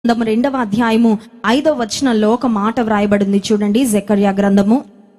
గ్రంథము రెండవ అధ్యాయము ఐదవ వచనంలో ఒక మాట వ్రాయబడింది చూడండి జకర్యా గ్రంథము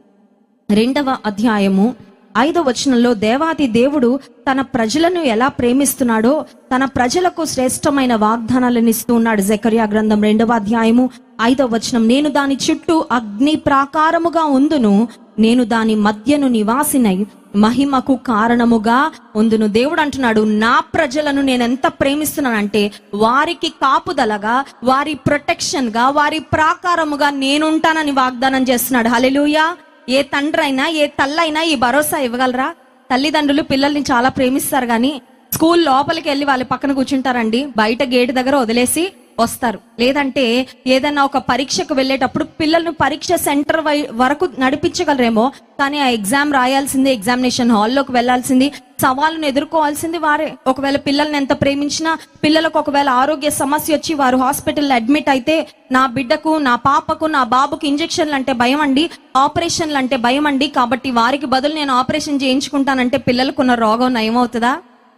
రెండవ అధ్యాయము ఐదవ వచనంలో దేవాది దేవుడు తన ప్రజలను ఎలా ప్రేమిస్తున్నాడో తన ప్రజలకు శ్రేష్టమైన వాగ్దానాలను ఇస్తూ ఉన్నాడు జకర్యా గ్రంథం రెండవ అధ్యాయము ఐదవ వచనం నేను దాని చుట్టూ అగ్ని ప్రాకారముగా ఉందును నేను దాని మధ్యను నివాసినై మహిమకు కారణముగా ఉందును దేవుడు అంటున్నాడు నా ప్రజలను నేను ఎంత ప్రేమిస్తున్నానంటే వారికి కాపుదలగా వారి ప్రొటెక్షన్ గా వారి ప్రాకారముగా నేనుంటానని వాగ్దానం చేస్తున్నాడు హల్లెలూయా ఏ తండ్రి అయినా ఏ తల్లైనా ఈ భరోసా ఇవ్వగలరా తల్లిదండ్రులు పిల్లల్ని చాలా ప్రేమిస్తారు కానీ స్కూల్ లోపలికి వెళ్ళి వాళ్ళ పక్కన కూర్చుంటారండి బయట గేట్ దగ్గర వదిలేసి వస్తారు లేదంటే ఏదైనా ఒక పరీక్షకు వెళ్ళేటప్పుడు పిల్లల్ని పరీక్ష సెంటర్ వై- వరకు నడిపించగలరేమో కానీ ఆ ఎగ్జామ్ రాయాల్సింది ఎగ్జామినేషన్ హాల్లోకి వెళ్లాల్సింది సవాళ్ళను ఎదుర్కోవాల్సింది వారే ఒకవేళ పిల్లల్ని ఎంత ప్రేమించినా పిల్లలకు ఒకవేళ ఆరోగ్య సమస్య వచ్చి వారు హాస్పిటల్లో అడ్మిట్ అయితే నా బిడ్డకు నా పాపకు నా బాబుకు ఇంజెక్షన్లు అంటే భయం అండి ఆపరేషన్లు అంటే భయం అండి కాబట్టి వారికి బదులు నేను ఆపరేషన్ చేయించుకుంటానంటే పిల్లలకున్న రోగం నయమవుతుందా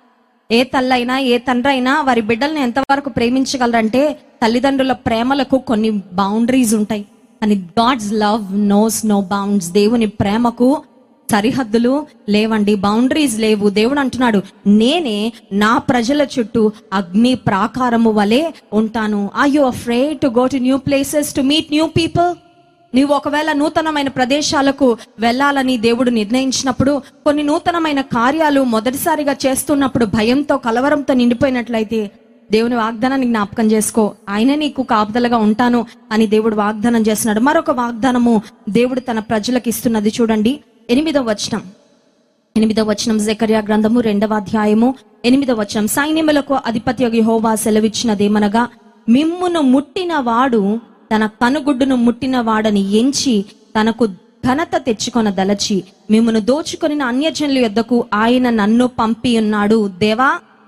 ఏ తల్లైనా ఏ తండ్రి అయినా వారి బిడ్డల్ని ఎంతవరకు ప్రేమించగలరంటే తల్లిదండ్రుల ప్రేమలకు కొన్ని బౌండరీస్ ఉంటాయి అని God's love knows no bounds దేవుని ప్రేమకు సరిహద్దులు లేవండి బౌండరీస్ లేవు దేవుడు అంటున్నాడు నేనే నా ప్రజల చుట్టూ అగ్ని ప్రాకారము వలె ఉంటాను I you afraid to go to new places to meet new people నీవు ఒకవేళ నూతనమైన ప్రదేశాలకు వెళ్ళాలని దేవుడు నిర్ణయించినప్పుడు కొన్ని నూతనమైన కార్యాలు మొదటిసారిగా చేస్తున్నప్పుడు భయంతో కలవరంతో నిండిపోయినట్లయితే దేవుని వాగ్దానాన్ని జ్ఞాపకం చేసుకో ఆయన నీకు కాపుదలగా ఉంటాను అని దేవుడు వాగ్దానం చేస్తున్నాడు మరొక వాగ్దానము దేవుడు తన ప్రజలకు ఇస్తున్నది చూడండి ఎనిమిదవ వచనం ఎనిమిదవ వచనం జకర్యా గ్రంథము రెండవ అధ్యాయము ఎనిమిదవ వచనం సైన్యములకు అధిపతి యెహోవా సెలవిచ్చినదేమనగా మిమ్మును ముట్టిన వాడు తన కనుగుడ్డును ముట్టిన వాడని ఎంచి తనకు ఘనత తెచ్చుకొన దలచి మిమ్మను దోచుకొని అన్యజనుల యొద్దకు ఆయన నన్ను పంపి ఉన్నాడు దేవా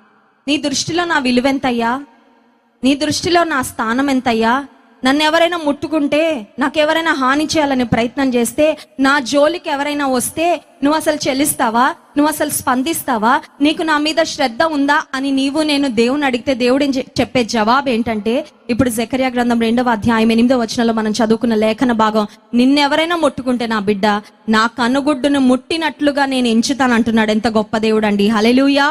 నీ దృష్టిలో నా విలువెంతయ్యా నీ దృష్టిలో నా స్థానం ఎంతయ్యా నన్ను ఎవరైనా ముట్టుకుంటే నాకెవరైనా హాని చేయాలని ప్రయత్నం చేస్తే నా జోలికి ఎవరైనా వస్తే నువ్వు అసలు చెల్లిస్తావా నువ్వు అసలు స్పందిస్తావా నీకు నా మీద శ్రద్ధ ఉందా అని నీవు నేను దేవుని అడిగితే దేవుడు ఏం చె- చెప్పే జవాబు ఏంటంటే ఇప్పుడు జకర్యా గ్రంథం రెండవ అధ్యాయం ఎనిమిదవ వచనంలో మనం చదువుకున్న లేఖన భాగం నిన్నెవరైనా ముట్టుకుంటే నా బిడ్డ నా కనుగుడ్డును ముట్టినట్లుగా నేను ఎంచుతాను అంటున్నాడు ఎంత గొప్ప దేవుడు అండి hallelujah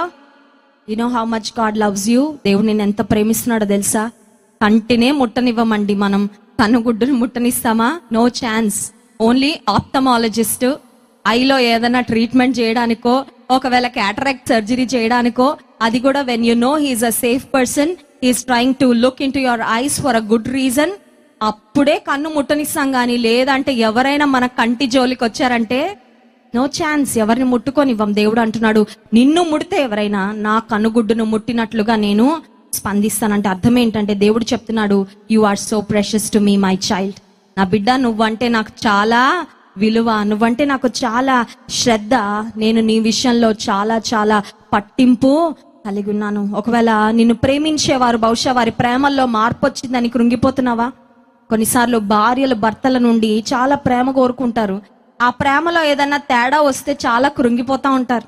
you know how much God loves you దేవుడు నేను ఎంత ప్రేమిస్తున్నాడో తెలుసా కంటినే ముట్టనివ్వమండి మనం కనుగుడ్డును ముట్టనిస్తామా నో ఛాన్స్ ఓన్లీ ఆప్తమాలజిస్ట్ ఐలో ఏదైనా ట్రీట్మెంట్ చేయడానికో ఒకవేళ క్యాటరాక్ట్ సర్జరీ చేయడానికో అది కూడా when you know he's a safe person he's trying to look into your eyes for a good reason అప్పుడే కన్ను ముట్టనిస్తాం గానీ లేదంటే ఎవరైనా మన కంటి జోలికి వచ్చారంటే నో ఛాన్స్ ఎవరిని ముట్టుకోనివ్వం దేవుడు అంటున్నాడు నిన్ను ముడితే ఎవరైనా నా కనుగుడ్డును ముట్టినట్లుగా నేను స్పందిస్తానంటే అర్థం ఏంటంటే దేవుడు చెప్తున్నాడు you are so precious to me my child నా బిడ్డ నువ్వంటే నాకు చాలా విలువ నువ్వంటే నాకు చాలా శ్రద్ధ నేను నీ విషయంలో చాలా చాలా పట్టింపు కలిగి ఉన్నాను ఒకవేళ నిన్ను ప్రేమించేవారు బహుశా వారి ప్రేమల్లో మార్పు వచ్చిందని కృంగిపోతున్నావా కొన్నిసార్లు భార్యలు భర్తల నుండి చాలా ప్రేమ కోరుకుంటారు ఆ ప్రేమలో ఏదైనా తేడా వస్తే చాలా కృంగిపోతా ఉంటారు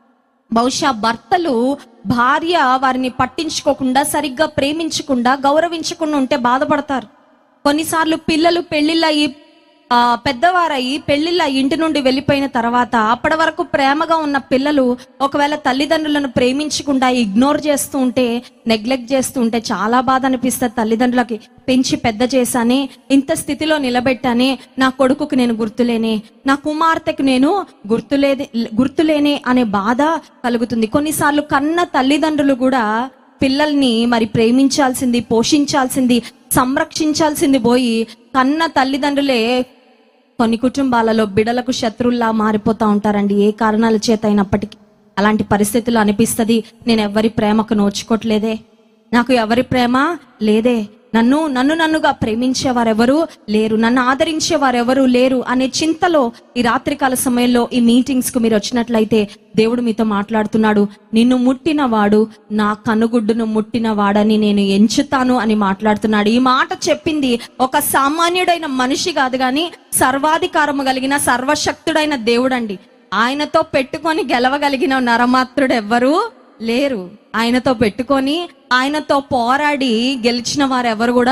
బహుశా భర్తలు భార్య వారిని పట్టించుకోకుండా సరిగ్గా ప్రేమించకుండా గౌరవించకుండా ఉంటే బాధపడతారు కొన్నిసార్లు పిల్లలు పెళ్లిళ్ళయి ఆ, పెద్దవారయ్యి పెళ్లిళ్ళ ఇంటి నుండి వెళ్ళిపోయిన తర్వాత అప్పటి వరకు ప్రేమగా ఉన్న పిల్లలు ఒకవేళ తల్లిదండ్రులను ప్రేమించకుండా ఇగ్నోర్ చేస్తూ ఉంటే నెగ్లెక్ట్ చేస్తూ ఉంటే చాలా బాధ అనిపిస్తుంది తల్లిదండ్రులకి పెంచి పెద్ద చేశానే ఇంత స్థితిలో నిలబెట్టానే నా కొడుకుకు నేను గుర్తులేనే నా కుమార్తెకు నేను గుర్తులేదే గుర్తులేనే అనే బాధ కలుగుతుంది కొన్నిసార్లు కన్న తల్లిదండ్రులు కూడా పిల్లల్ని మరి ప్రేమించాల్సింది పోషించాల్సింది సంరక్షించాల్సింది పోయి కన్న తల్లిదండ్రులే కొన్ని కుటుంబాలలో బిడలకు శత్రువుల్లా మారిపోతా ఉంటారండి ఏ కారణాల చేత అయినప్పటికీ అలాంటి పరిస్థితులు అనిపిస్తది నేను ఎవరి ప్రేమకు నోచుకోవట్లేదే నాకు ఎవరి ప్రేమ లేదే నన్ను నన్ను నన్నుగా ప్రేమించేవారెవరు లేరు నన్ను ఆదరించేవారెవరు లేరు అనే చింతలో ఈ రాత్రికాల సమయంలో ఈ మీటింగ్స్ కు మీరు వచ్చినట్లయితే దేవుడు మీతో మాట్లాడుతున్నాడు నిన్ను ముట్టిన వాడు నా కనుగుడ్డును ముట్టిన వాడని నేను ఎంచుతాను అని మాట్లాడుతున్నాడు ఈ మాట చెప్పింది ఒక సామాన్యుడైన మనిషి కాదు గాని సర్వాధికారము కలిగిన సర్వశక్తుడైన దేవుడండి ఆయనతో పెట్టుకొని గెలవగలిగిన నరమాత్రుడు ఎవ్వరు లేరు ఆయనతో పెట్టుకొని ఆయనతో పోరాడి గెలిచిన వారు ఎవరు కూడా